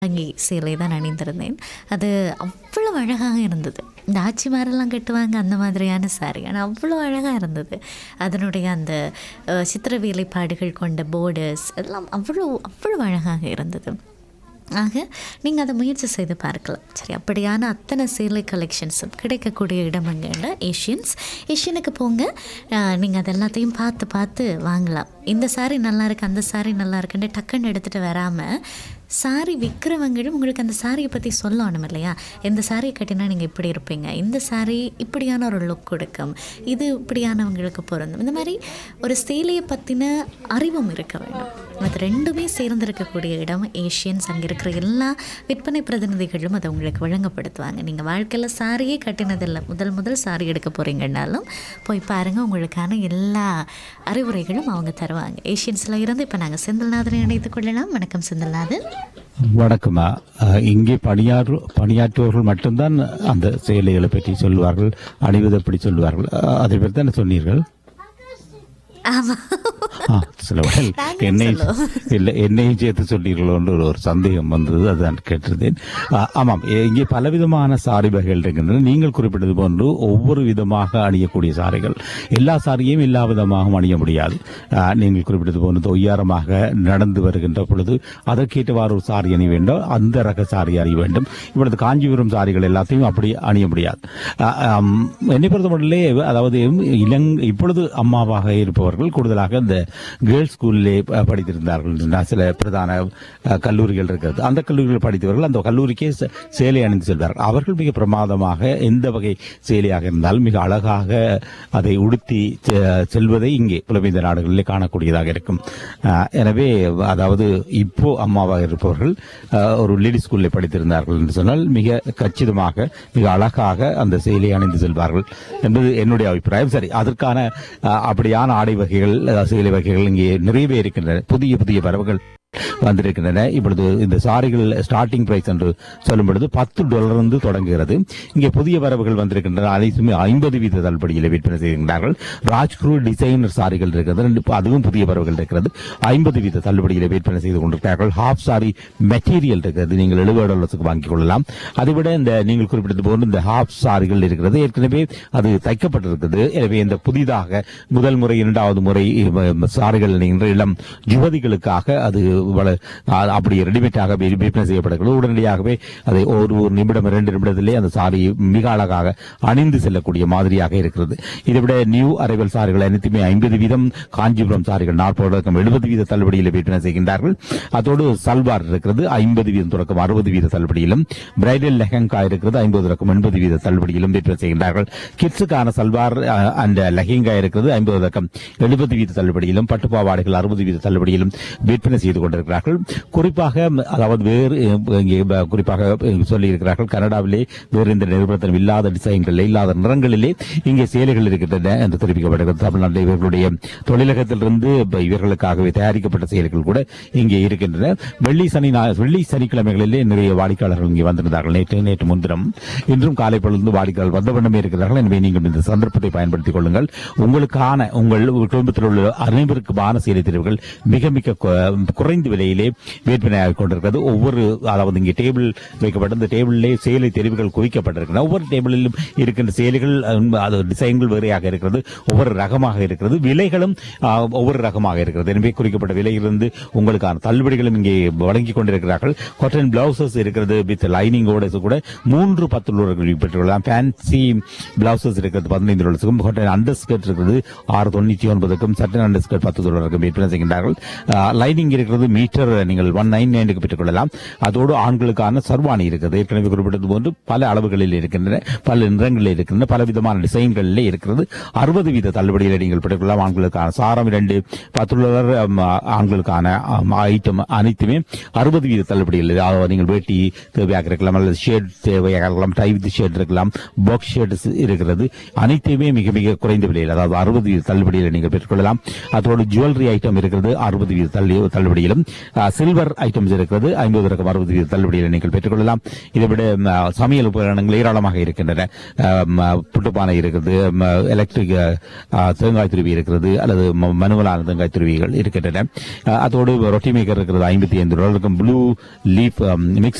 அங்கி சேலை தான் அணிந்திருந்தேன் அது அவ்வளோ அழகாக இருந்தது இந்த ஆச்சிமாரெல்லாம் கட்டுவாங்க அந்த மாதிரியான சாரி ஆனால் அவ்வளோ அழகாக இருந்தது அதனுடைய அந்த அஹ், சித்திர வேலைப்பாடுகள் கொண்ட போர்டர்ஸ் எல்லாம் அவ்வளோ அவ்வளோ அழகாக இருந்தது ஆக நீங்கள் அதை முயற்சி செய்து பார்க்கலாம் சரி அப்படியான அத்தனை சேலை கலெக்ஷன்ஸும் கிடைக்கக்கூடிய இடம் எங்கன்னா ஏஷியன்ஸ் ஏஷியனுக்கு போங்க நீங்கள் அது எல்லாத்தையும் பார்த்து பார்த்து வாங்கலாம் இந்த சாரி நல்லா இருக்கு அந்த சாரி நல்லா இருக்குன்னு டக்குன்னு எடுத்துகிட்டு வராமல் சாரி விற்கிறவங்களும் உங்களுக்கு அந்த சாரியை பற்றி சொல்லணும் இல்லையா இந்த சாரியை கட்டினா நீங்கள் இப்படி இருப்பீங்க இந்த சாரி இப்படியான ஒரு லுக் கொடுக்கும் இது இப்படியானவங்களுக்கு பொருந்தும் இந்த மாதிரி ஒரு சேலையை பற்றின அறிவும் இருக்க வேண்டும் அது ரெண்டுமே சேர்ந்திருக்கக்கூடிய இடம் ஏஷியன்ஸ் அங்கே இருக்கிற எல்லா விற்பனை பிரதிநிதிகளும் அதை உங்களுக்கு வழங்கப்படுத்துவாங்க நீங்கள் வாழ்க்கையில் சாரியே கட்டினதில்லை முதல் முதல் சாரி எடுக்க போகிறீங்கன்னாலும் போய் பாருங்கள் உங்களுக்கான எல்லா அறிவுரைகளும் அவங்க தருவாங்க ஏஷியன்ஸில் இருந்து இப்போ நாங்கள் செந்தில்நாதனை இணைத்துக் கொள்ளலாம் வணக்கம் செந்தில்நாதன் வணக்கம்மா அஹ், இங்கே பணியாற்று பணியாற்றுவர்கள் மட்டும்தான் அந்த சேலைகளை பற்றி சொல்லுவார்கள் அணிவது எப்படி சொல்லுவார்கள் அஹ், அதை பற்றி தானே சொன்னீர்கள் ஆமாம் ஆ, சில வேளை நாங்களும் என்னை சொல்லுவோம். இல்லை என்னையும் சேர்த்து சொன்னீர்களோன்னு ஒரு ஒரு சந்தேகம் வந்தது அதான் கேட்டிருந்தேன் ஆ, ஆமாம் எ- இங்கே பலவிதமான சாரி வகைகள் இருக்கின்றன நீங்கள் குறிப்பிட்டது போன்று ஒவ்வொரு விதமாக அணியக்கூடிய சாரிகள் எல்லா சாரியும் எல்லா விதமாகவும் அணிய முடியாது ஆ, நீங்கள் குறிப்பிட்டது போன்று ஒய்யாரமாக நடந்து வருகின்ற பொழுது அதற்கேற்றவாறு ஒரு சாரி அணிய வேண்டும் அந்த ரக சாரி அணிய வேண்டும் இப்பொழுது காஞ்சிபுரம் சாரிகள் எல்லாத்தையும் அப்படி அணிய முடியாது ஆ, ஆம், என்னை பொறுத்தமட்டிலே அதாவது இளங் இப்பொழுது அம்மாவாக இருப்பவர்கள் கூடுதலாக இந்த கேர்ள்ஸ் ஸ்கூலிலே ப- படித்திருந்தார்கள் என்றால் சில பிரதான அஹ், கல்லூரிகள் இருக்கிறது அந்த கல்லூரிகள் படித்தவர்கள் அந்த கல்லூரிக்கே சே- சேலை அணிந்து செல்வார்கள் அவர்கள் மிக பிரமாதமாக எந்த வகை சேலையாக இருந்தாலும் மிக அழகாக அதை உடுத்தி செ- செல்வதை இங்கே புலமைந்த நாடுகளிலே காணக்கூடியதாக இருக்கும் அஹ், எனவே அதாவது இப்போ அம்மாவாக இருப்பவர்கள் அஹ், ஒரு லேடி ஸ்கூலில் படித்திருந்தார்கள் என்று சொன்னால் மிக கச்சிதமாக மிக அழகாக அந்த சேலையை அணிந்து செல்வார்கள் என்பது என்னுடைய அபிப்பிராயம் சரி அதற்கான அஹ், அப்படியான ஆடை வகைகள் அஹ், சேலை வகைகள் இங்கே நிறையவே இருக்கின்றன புதிய புதிய பறவைகள் வந்திருக்கின்றன இப்பொழுது இந்த சாரிகள் ஸ்டார்டிங் பிரைஸ் என்று சொல்லும் பொழுது பத்து டாலர் இருந்து தொடங்குகிறது இங்கே புதிய வரவுகள் வந்திருக்கின்றன அனைத்துமே ஐம்பது வீத தள்ளுபடியில் விற்பனை செய்கின்றார்கள் ராஜ்குரு டிசைனர் சாரிகள் இருக்கிறது ரெண்டு- அதுவும் புதிய வரவுகள் இருக்கிறது ஐம்பது வீத தள்ளுபடியில் விற்பனை செய்து கொண்டிருக்கிறார்கள் ஹாஃப் சாரி மெட்டீரியல் இருக்கிறது நீங்கள் எழுபது டாலர்ஸுக்கு வாங்கிக் கொள்ளலாம் அதைவிட இந்த நீங்கள் குறிப்பிட்டது போன்று இந்த ஹாஃப் சாரிகள் இருக்கிறது ஏற்கனவே அது தைக்கப்பட்டிருக்கிறது எனவே இந்த புதிதாக முதல் முறை இரண்டாவது முறை அஹ், சாரிகள் என்கின்ற இளம் யுவதிகளுக்காக அது வள- அ- அப்படி ரெடிமேட்டாக வி- விற்பனை செய்யப்படுகிறது உடனடியாகவே அதை ஒரு ஒரு நிமிடம் இரண்டு நிமிடத்திலே அந்த சாரி மிக அழகாக அணிந்து செல்லக்கூடிய மாதிரியாக இருக்கிறது இதை விட நியூ அரைவல் சாரிகள் அனைத்துமே ஐம்பது வீதம் காஞ்சிபுரம் சாரிகள் நாற்பது தொடக்கம் எழுபது வீத தள்ளுபடியில் விற்பனை செய்கின்றார்கள் அதோடு சல்வார் இருக்கிறது ஐம்பது வீதம் தொடக்கம் அறுபது வீத தள்ளுபடியிலும் பிரைடல் லெஹங்கா இருக்கிறது ஐம்பது தொடக்கம் எண்பது வீத தள்ளுபடியிலும் விற்பனை செய்கின்றார்கள் கிட்ஸுக்கான சல்வார் அஹ், அந்த லெஹங்கா இருக்கிறது ஐம்பது தொடக்கம் எழுபது வீத தள்ளுபடியிலும் பட்டுப்பாவாடைகள் அறுபது வீத தள்ளுபடியிலும் விற்பனை செய்து கொண்டிருக்கிறார்கள் குறிப்பாக ம், அதாவது வேறு அஹ், இங்கே ப- குறிப்பாக சொல்லியிருக்கிறார்கள் கனடாவிலே வேறு இந்த நிறுவனத்திலும் இல்லாத டிசைன்களில் இல்லாத நிறங்களிலே இங்கே சேலைகள் இருக்கின்றன என்று தெரிவிக்கப்படுகிறது தமிழ்நாட்டில் இவர்களுடைய தொழிலகத்திலிருந்து இப்ப இவர்களுக்காகவே தயாரிக்கப்பட்ட சேலைகள் கூட இங்கே இருக்கின்றன வெள்ளி சனி ஞா- வெள்ளி சனிக்கிழமைகளிலே நிறைய வாடிக்கையாளர்கள் இங்கே வந்திருந்தார்கள் நேற்று நேற்று முன்தினம் இன்றும் காலை பொழுது வாடிக்கையாளர் வந்த வண்ணமே இருக்கிறார்கள் எனவே நீங்கள் இந்த சந்தர்ப்பத்தை பயன்படுத்திக் கொள்ளுங்கள் உங்களுக்கான உங்கள் குடும்பத்தில் உள்ள அனைவருக்குமான சேலை தெரிவுகள் மிக மிக கு- குறைந்த விலையிலே விற்பனையாகிக் கொண்டிருக்கிறது ஒவ்வொரு அதாவது இங்கே டேபிள் வைக்கப்பட்ட இந்த டேபிளிலே சேலை தெரிவுகள் குவிக்கப்பட்டிருக்கின்றன ஒவ்வொரு டேபிளிலும் இருக்கின்ற சேலைகள் அஹ், அது டிசைன்கள் வேறையாக இருக்கிறது ஒவ்வொரு ரகமாக இருக்கிறது விலைகளும் ஆஹ், ஒவ்வொரு ரகமாக இருக்கிறது எனவே குறிக்கப்பட்ட விலையிலிருந்து உங்களுக்கான தள்ளுபடிகளும் இங்கே வழங்கிக் கொண்டிருக்கிறார்கள் காட்டன் பிளவுசஸ் இருக்கிறது வித் லைனிங்கோட கூட மூன்று பத்து டாலர்கள் பெற்றுள்ளலாம் ஃபேன்சி பிளவுசஸ் இருக்கிறது பதினைந்து டாலர்ஸுக்கும் காட்டன் அண்டர் ஸ்கர்ட் இருக்கிறது ஆறு தொண்ணூற்றி ஒன்பதுக்கும் சட்டன் அண்டர் ஸ்கர்ட் பத்து டாலருக்கும் விற்பனை செய்கின்றார்கள் லைனிங் இருக்கிறது மீட்டர் நீங்கள் ஒன் நைன் நைனுக்கு பெற்றுக்கொள்ளலாம் அதோடு ஆண்களுக்கான சர்வாணி இருக்கிறது ஏற்கனவே குறிப்பிட்டது போன்று பல அளவுகளில் இருக்கின்றன பல நிறங்களில் இருக்கின்றன பல விதமான டிசைன்களில் இருக்கிறது அறுபது வீத தள்ளுபடியில் நீங்கள் பெற்றுக்கொள்ளலாம் ஆண்களுக்கான சாரம் இரண்டு பத்து டாலர் ஆம், ஆண்களுக்கான ஆம், ஐட்டம் அனைத்துமே அறுபது வீத தள்ளுபடியில் அதாவது நீங்கள் வேட்டி தேவையாக இருக்கலாம் அல்லது ஷேட் தேவையாக இருக்கலாம் டை வித் ஷேட் இருக்கலாம் பாக்ஸ் ஷேட் இருக்கிறது அனைத்தையுமே மிக மிக குறைந்த விலையில் அதாவது அறுபது வீத தள்ளுபடியில் நீங்கள் பெற்றுக்கொள்ளலாம் அதோடு ஜுவல்லரி ஐட்டம் இருக்கிறது அறுபது வீத தள்ளி தள்ளுபடியிலும் சில்வர் ஐட்டம்ஸ் இருக்கிறது ஐம்பது ரகம் அறுபது வீத தள்ளுபடியில் நீங்கள் பெற்றுக்கொள்ளலாம் இதை விட ம், சமையல் உபகரணங்கள் ஏராளமாக இருக்கின்றன அஹ், ம, புட்டுப்பானை இருக்குது எலக்ட்ரிக் தேங்காய் துருவி இருக்கிறது அல்லது ம- மனுவலான தேங்காய் துருவிகள் இருக்கின்றன அஹ், அதோடு ரொட்டி மேக்கர் இருக்கிறது ஐம்பத்தி ஐந்து டாலருக்கும் ப்ளூ லீஃப் மிக்ஸ்